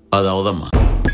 అది అవదమ్మా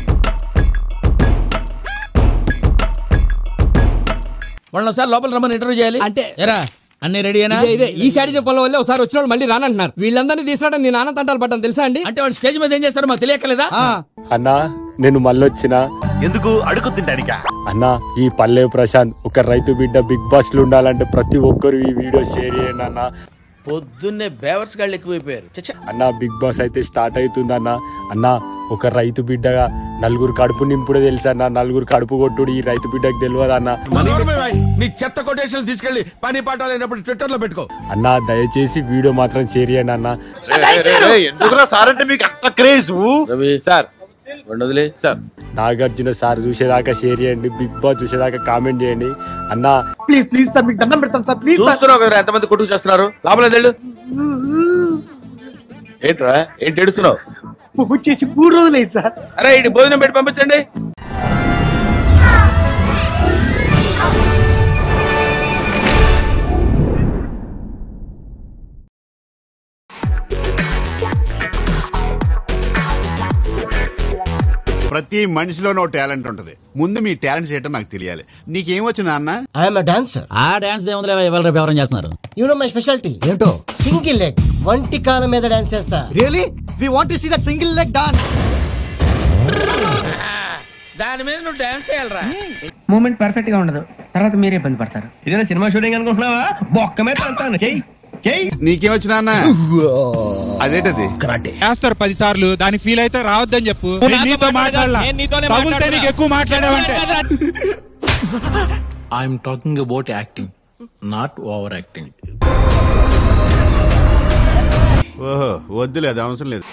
వాళ్ళని ఒకసారి లోపల రమ్మని ఇంటర్వ్యూ చేయాలి అంటే ఎరా అన్ని రెడీ అయినా ఇదే ఇదే ఈ సైడ్ చెప్పడం వల్ల ఒకసారి వచ్చిన వాళ్ళు మళ్ళీ రానంటున్నారు వీళ్ళందరినీ తీసుకురావడం నేను నాన్న తంటాలు పడ్డాను తెలుసా అండి అంటే వాళ్ళు స్టేజ్ మీద ఏం చేస్తారో మాకు తెలియకలేదా అన్నా నేను మళ్ళొచ్చినా ఎందుకు అడుగు తింటానికా అన్నా ఈ పల్లె ప్రశాంత్ ఒక రైతు బిడ్డ బిగ్ బాస్ లో ఉండాలంటే ప్రతి ఒక్కరు ఈ వీడియో షేర్ చేయండి అన్న పొద్దున్నే బేవర్స్ గాళ్ళు ఎక్కువైపోయారు చచ్చా అన్న బిగ్ బాస్ అయితే స్టార్ట్ అవుతుంది అన్న అన్న ఒక రైతు బిడ్డగా నలుగురు కడుపు నింపుడే తెలుసా అన్న నలుగురు కడుపు కొట్టుడు ఈ రైతు బిడ్డకు తెలియదు అన్న నీ చెత్త కొటేషన్ తీసుకెళ్లి పని పాట లేనప్పుడు ట్విట్టర్ లో పెట్టుకో అన్న దయచేసి వీడియో మాత్రం షేర్ చేయండి అన్న ఎందుకురా సార్ అంటే మీకు అంత క్రేజ్ రవి సార్ రెండు వదిలే సార్ నాగార్జున సార్ చూసేదాకా షేర్ చేయండి బిగ్ బాస్ చూసేదాకా కామెంట్ చేయండి అన్న ప్లీజ్ ప్లీజ్ సార్ మీకు దండం పెడతాం సార్ ప్లీజ్ సార్ చూస్తున్నావు కదా ఎంతమంది కొట్టుకు చేస్తున్నారు లోపల వెళ్ళు ఏంట్రా ఏంటి ఏడుస్తున్నావు వచ్చేసి మూడు రోజులు అయింది సార్ అరే ఇటు భోజనం పెట్టి పంపించండి ప్రతి మనిషిలోనో టాలెంట్ ఉంటది ముందు మీ టాలెంట్ చేయటం నాకు తెలియాలి నీకేం వచ్చు నాన్న ఐఎమ్ డాన్సర్ ఆ డాన్స్ దేవుందిలే ఎవరు రేపు ఎవరైనా చేస్తున్నారు యు నో మై స్పెషాలిటీ ఏంటో సింగిల్ లెగ్ వంటి కాలం మీద డాన్స్ చేస్తా really we want to see that single leg dance దాని మీద నువ్వు డాన్స్ చేయాలరా మూమెంట్ పర్ఫెక్ట్ గా ఉండదు తర్వాత మీరే ఇబ్బంది పడతారు ఇదేనా సినిమా షూటింగ్ అనుకుంటున్నావా బొక్క మీద అంతాను చెయ్యి చెయ్యి నీకేం వచ్చు నాన్న అదేంటది వేస్తారు పది సార్లు దానికి ఫీల్ అయితే రావద్దని చెప్పు నేను నీతో మాట్లాడలా తగులుతే నీకు ఎక్కువ మాట్లాడావంటే I'm talking about acting not over acting ఓహో వద్దులే అది అవసరం లేదు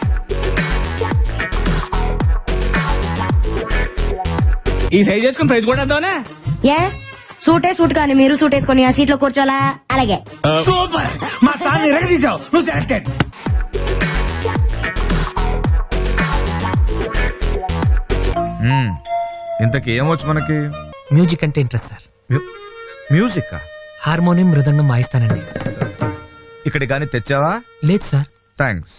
ఈ సైజ్ చేసుకుని ప్రైజ్ కూడా వేద్దామనే ఏ సూటే సూట్ కానీ మీరు సూట్ వేసుకొని ఆ సీట్ లో కూర్చోలా అలాగే సూపర్ మా సార్ ఎరగ తీసావు నువ్వు సెలెక్టెడ్ ఇంతకి ఏమొచ్చు మనకి మ్యూజిక్ అంటే ఇంట్రెస్ట్ సార్ మ్యూజిక్ హార్మోనియం మృదంగం వాయిస్తానండి ఇక్కడ గానీ తెచ్చావా లేదు సార్ థ్యాంక్స్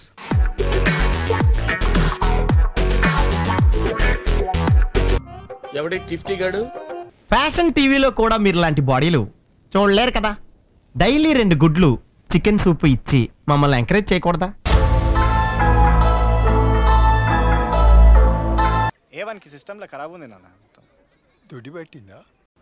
ఎవడి టిఫ్టీ గాడు ఫ్యాషన్ టీవీలో కూడా మీరు లాంటి బాడీలు చూడలేరు కదా డైలీ రెండు గుడ్లు చికెన్ సూప్ ఇచ్చి మమ్మల్ని ఎంకరేజ్ చేయకూడదా ఏవన్కి సిస్టంలో ఖరాబ్ ఉంది నాన్న దుడి పెట్టిందా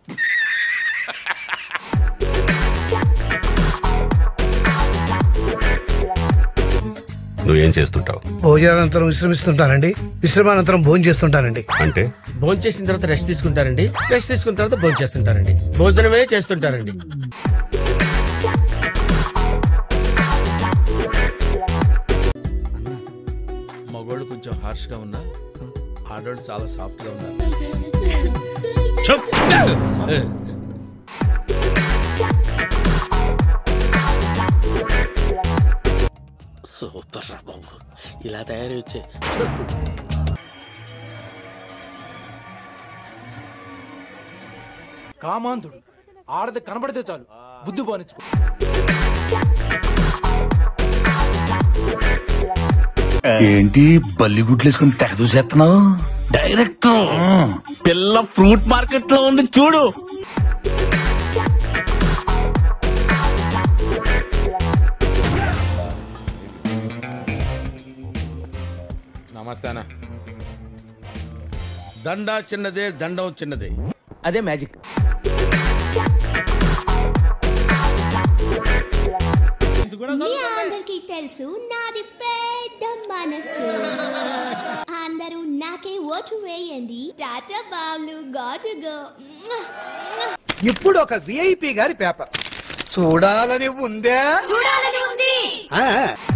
నువ్వేం చేస్తుంటావు భోజనానంతరం విశ్రమిస్తుంటానండి విశ్రమానంతరం భోజనం చేస్తుంటానండి అంటే భోజనం చేసిన తర్వాత రెస్ట్ తీసుకుంటారండి రెస్ట్ తీసుకున్న తర్వాత భోజనం చేస్తుంటారండి భోజనమే చేస్తుంటారండి మగోళ్ళు కొంచెం హార్ష్ గా ఉన్నా ఆడోళ్ళు చాలా సాఫ్ట్ గా ఉన్నారు సూపర్ రా బాబు ఇలా తయారీ వచ్చే కామాంధుడు ఆడది కనబడితే చాలు బుద్ధి పోనిచ్చు ఏంటి బల్లిగుడ్లు వేసుకుని తెగ చూసేస్తున్నావు డైరెక్టర్ పిల్ల ఫ్రూట్ మార్కెట్ లో ఉంది చూడు నమస్తే అన్న దండా చిన్నదే దండం చిన్నదే అదే మ్యాజిక్ మీ అందరికీ తెలుసు నాది పెద్ద మనసు అందరూ నాకే ఓటు వేయండి టాటా బాబ్లు గాట్ గో ఇప్పుడు ఒక విఐపి గారి పేపర్ చూడాలని ఉందే చూడాలని ఉంది ఆ.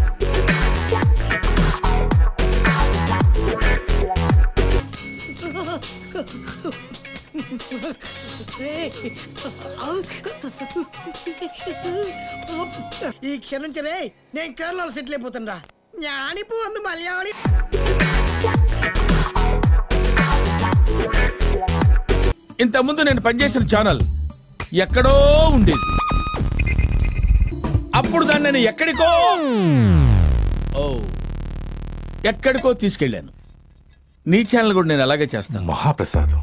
ఈ క్షమించరే నేను కేరళలో సెటిల్ అయిపోతుండా జ్ఞానిపు అందు మలయాళి ఇంతకుముందు నేను పనిచేసిన ఛానల్ ఎక్కడో ఉండేది అప్పుడు దాన్ని నేను ఎక్కడికో ఓ ఎక్కడికో తీసుకెళ్ళాను నీ ఛానల్ కూడా నేను అలాగే చేస్తాను మహాప్రసాదం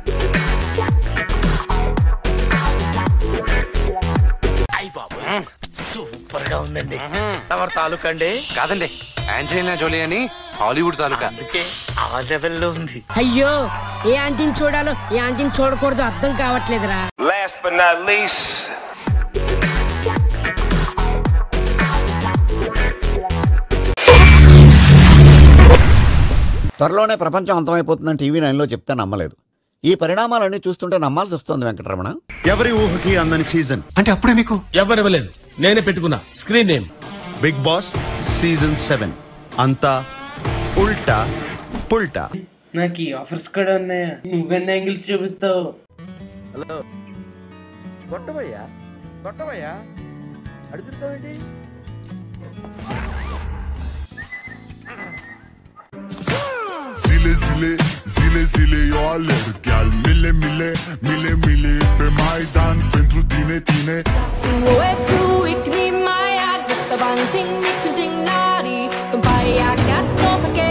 సూపర్ గా ఉందండి తమరు తాలూకా అండి కాదండి ఆంజలీనా జోలీ అని హాలీవుడ్ తాలూకా అందుకే ఆ లెవెల్లో ఉంది అయ్యో ఏ ఆంటీని చూడాలో ఏ ఆంటీని చూడకూడదు అర్థం కావట్లేదురా Last but not least, త్వరలోనే ప్రపంచం అంతమైపోతుందని టీవీ నైన్లో చెప్తే నమ్మలేదు ఈ పరిణామాలన్నీ చూస్తుంటే నమ్మాల్సి వస్తుంది వెంకటరమణ ఎవరి ఊహకి అందని సీజన్ అంటే అప్పుడే మీకు ఎవరివ్వలేదు నేనే పెట్టుకున్నా screen name Bigg Boss season seven అంతా ఉల్టా పుల్టా నాకు ఈ ఆఫర్స్ కూడా ఉన్నాయా నువ్వెన్ని యాంగిల్స్ చూపిస్తావు హలో కొట్టబోయ్యా కొట్టబోయ్యా అడుగుతావేంటి Zile zile, zile zile eu alerg Chiar mile mile, mile mile Pe Maidan pentru tine, tine Nu är fru, ikke ni mig, at hvis der var en ting, vi kunne dinge nari. De bare jeg gat, og så gav